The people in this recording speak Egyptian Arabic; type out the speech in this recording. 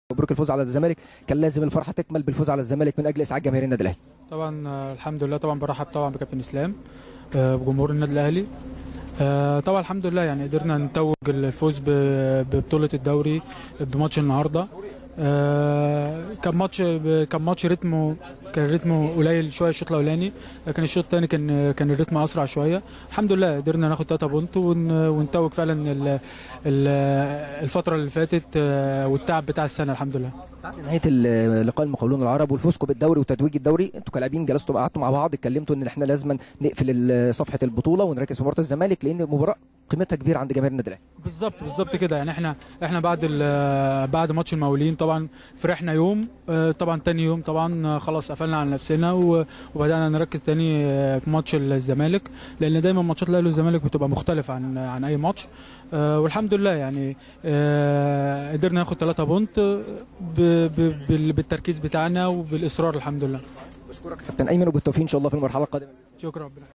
مبروك الفوز على الزمالك كان لازم الفرحه تكمل بالفوز على الزمالك من اجل اسعاد جماهير النادي الاهلي طبعا آه، الحمد لله طبعا برحب طبعا بكابتن اسلام آه، بجمهور النادي الاهلي آه، طبعا الحمد لله يعني قدرنا نتوج الفوز ب- ببطوله الدوري بماتش النهارده آه، كان ماتش كان ماتش رتمه كان رتمه قليل شويه الشوط الاولاني لكن الشوط الثاني كان كان الريتم اسرع شويه الحمم لله قدرنا ناخد 3 بونت ون- ونتوج فعلا ال- ال- الفتره اللي فاتت آه، والتعب بتاع السنه الحمد لله بعد نهايه ال- لقاء المقاولون العرب والفوزكم بالدوري وتتويج الدوري انتوا كلاعبين جلستوا قعدتوا مع بعض اتكلمتوا ان احنا لازم نقفل ال- صفحه البطوله ونركز في مباراه الزمالك لان المباراه قيمتها كبيره عند جماهير النادي الاهلي بالظبط بالظبط كده يعني احنا احنا بعد ال- بعد ماتش المقاولين طبعا فرحنا يوم آه، طبعا تاني يوم طبعا آه، خلاص قفلنا على نفسنا و- وبدانا نركز تاني آه، في ماتش الزمالك لان دايما ماتشات الاهلي والزمالك بتبقى مختلفه عن عن اي ماتش آه، والحمد لله يعني آه، قدرنا ناخد 3 بونت آه، ب- ب- بال- بالتركيز بتاعنا وبالاصرار الحمد لله بشكرك كابتن ايمن وبالتوفيق ان شاء الله في المرحله القادمه شكرا ربنا